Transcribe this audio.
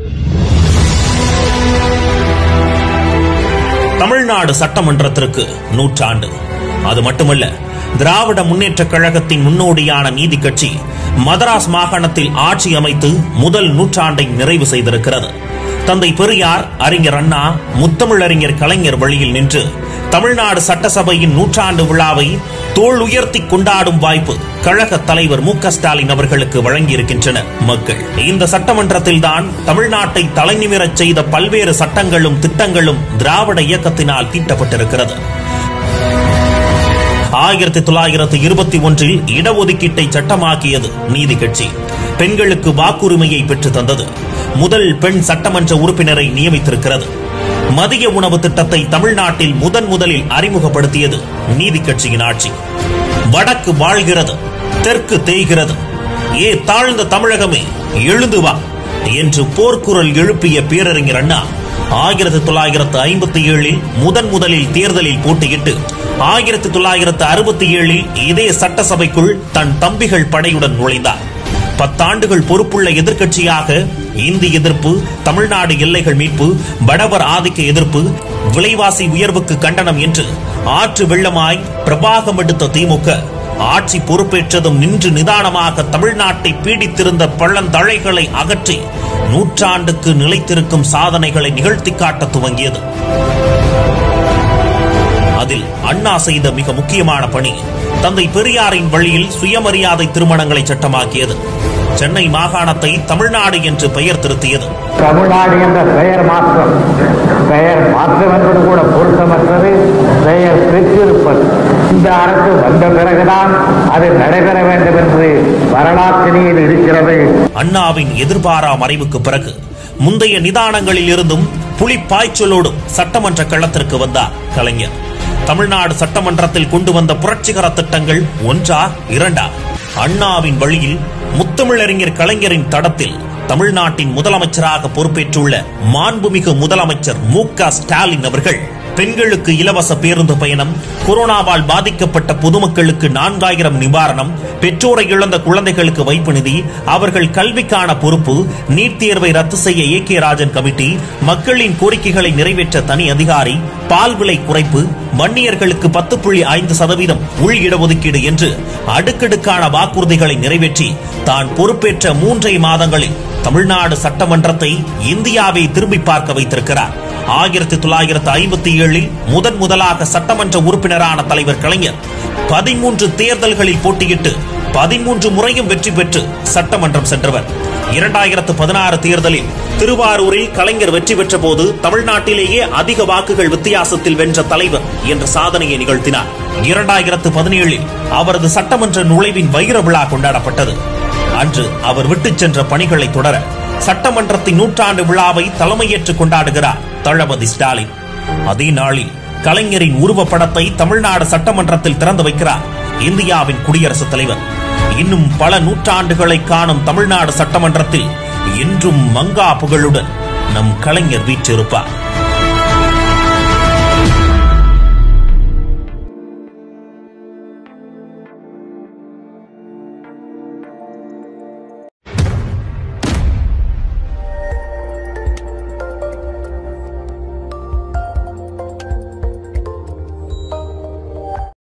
தமிழ்நாடு சட்டமன்றத்திற்கு நூற்றாண்டு அது மட்டுமல்ல திராவிட முன்னேற்றக் கழகத்தின் முன்னோடியான நீதி கட்சி மதராஸ் மாகாணத்தில் ஆட்சி அமைத்து முதல் நூற்றாண்டை நிறைவு செய்திருக்கிறது தந்தை பெரியார் அறிஞர் அண்ணா முத்தமிழறிஞர் கலைஞர் வழியில் நின்று தமிழ்நாடு சட்டசபையின் நூற்றாண்டு விழாவை தோள் உயர்த்தி கொண்டாடும் வாய்ப்பு கழக தலைவர் மு க ஸ்டாலின் அவர்களுக்கு வழங்கியிருக்கின்றனர் மக்கள் இந்த சட்டமன்றத்தில் தான் தமிழ்நாட்டை தலைநிமிரச் செய்த பல்வேறு சட்டங்களும் திட்டங்களும் திராவிட இயக்கத்தினால் தீட்டப்பட்டிருக்கிறது ஆயிரத்தி தொள்ளாயிரத்தி இருபத்தி ஒன்றில் இடஒதுக்கீட்டை சட்டமாக்கியது நீதி கட்சி பெண்களுக்கு வாக்குரிமையை பெற்று தந்தது முதல் பெண் சட்டமன்ற உறுப்பினரை நியமித்திருக்கிறது மதிய உணவு திட்டத்தை தமிழ்நாட்டில் முதன் முதலில் அறிமுகப்படுத்தியது நீதி கட்சியின் ஆட்சி வடக்கு வாழ்கிறது தெற்கு தேய்கிறது ஏ தாழ்ந்த தமிழகமே எழுந்து வா என்று போர்க்குரல் எழுப்பிய பேரறிஞர் அண்ணா ஆயிரத்தி தொள்ளாயிரத்து ஐம்பத்தி ஏழில் முதன் முதலில் தேர்தலில் போட்டியிட்டு ஆயிரத்தி தொள்ளாயிரத்து அறுபத்தி ஏழில் இதே சட்டசபைக்குள் தன் தம்பிகள் படையுடன் நுழைந்தார் பத்தாண்டுகள் பொறுப்புள்ள எதிர்க்கட்சியாக இந்தி எதிர்ப்பு தமிழ்நாடு எல்லைகள் மீட்பு படவர் ஆதிக்க எதிர்ப்பு விலைவாசி உயர்வுக்கு கண்டனம் என்று ஆற்று வெள்ளமாய் பிரபாகம் எடுத்த திமுக ஆட்சி பொறுப்பேற்றதும் நின்று நிதானமாக தமிழ்நாட்டை பீடித்திருந்த பள்ளந்தழைகளை அகற்றி நூற்றாண்டுக்கு நிலைத்திருக்கும் சாதனைகளை நிகழ்த்தி காட்ட துவங்கியது அதில் அண்ணா செய்த மிக முக்கியமான பணி தந்தை பெரியாரின் வழியில் சுயமரியாதை திருமணங்களை சட்டமாக்கியது சென்னை மாகாணத்தை தமிழ்நாடு என்று பெயர் திருத்தியது தமிழ்நாடு என்ற பெயர் மாற்றம் பெயர் மாற்றம் என்பது கூட பொருத்தமற்றது பெயர் பெற்றிருப்பது இந்த அரசு வந்த பிறகுதான் அது நடைபெற வேண்டும் என்று வரலாற்றினில் இருக்கிறது அண்ணாவின் எதிர்பாரா மறைவுக்கு பிறகு முந்தைய நிதானங்களில் இருந்தும் புலி பாய்ச்சலோடும் சட்டமன்ற களத்திற்கு வந்தார் கலைஞர் தமிழ்நாடு சட்டமன்றத்தில் கொண்டு வந்த புரட்சிகர திட்டங்கள் ஒன்றா இரண்டா அண்ணாவின் வழியில் முத்தமிழறிஞர் கலைஞரின் தடத்தில் தமிழ்நாட்டின் முதலமைச்சராக பொறுப்பேற்றுள்ள மாண்புமிகு முதலமைச்சர் மு க ஸ்டாலின் அவர்கள் பெண்களுக்கு இலவச பேருந்து பயணம் கொரோனாவால் பாதிக்கப்பட்ட பொதுமக்களுக்கு நான்காயிரம் நிவாரணம் பெற்றோரை இழந்த குழந்தைகளுக்கு வைப்பு நிதி அவர்கள் கல்விக்கான பொறுப்பு நீட் தேர்வை ரத்து செய்ய ஏ கே ராஜன் கமிட்டி மக்களின் கோரிக்கைகளை நிறைவேற்ற தனி அதிகாரி பால் விலை குறைப்பு வன்னியர்களுக்கு பத்து புள்ளி ஐந்து சதவீதம் உள் இடஒதுக்கீடு என்று அடுக்கடுக்கான வாக்குறுதிகளை நிறைவேற்றி தான் பொறுப்பேற்ற மூன்றை மாதங்களில் தமிழ்நாடு சட்டமன்றத்தை இந்தியாவை திரும்பி பார்க்க வைத்திருக்கிறார் ஆயிரத்தி தொள்ளாயிரத்து ஐம்பத்தி ஏழில் முதன் முதலாக சட்டமன்ற உறுப்பினரான தலைவர் கலைஞர் பதிமூன்று தேர்தல்களில் போட்டியிட்டு பதிமூன்று முறையும் வெற்றி பெற்று சட்டமன்றம் சென்றவர் இரண்டாயிரத்து பதினாறு தேர்தலில் திருவாரூரில் கலைஞர் வெற்றி பெற்ற போது தமிழ்நாட்டிலேயே அதிக வாக்குகள் வித்தியாசத்தில் வென்ற தலைவர் என்ற சாதனையை நிகழ்த்தினார் இரண்டாயிரத்து பதினேழில் அவரது சட்டமன்ற நுழைவின் வைர விழா கொண்டாடப்பட்டது அன்று அவர் விட்டுச் சென்ற பணிகளை தொடர சட்டமன்றத்தின் நூற்றாண்டு விழாவை தலைமையேற்று கொண்டாடுகிறார் தளபதி ஸ்டாலின் அதே நாளில் கலைஞரின் உருவப்படத்தை தமிழ்நாடு சட்டமன்றத்தில் திறந்து வைக்கிறார் இந்தியாவின் குடியரசுத் தலைவர் இன்னும் பல நூற்றாண்டுகளை காணும் தமிழ்நாடு சட்டமன்றத்தில் என்றும் மங்கா புகழுடன் நம் கலைஞர் வீற்றிருப்பார்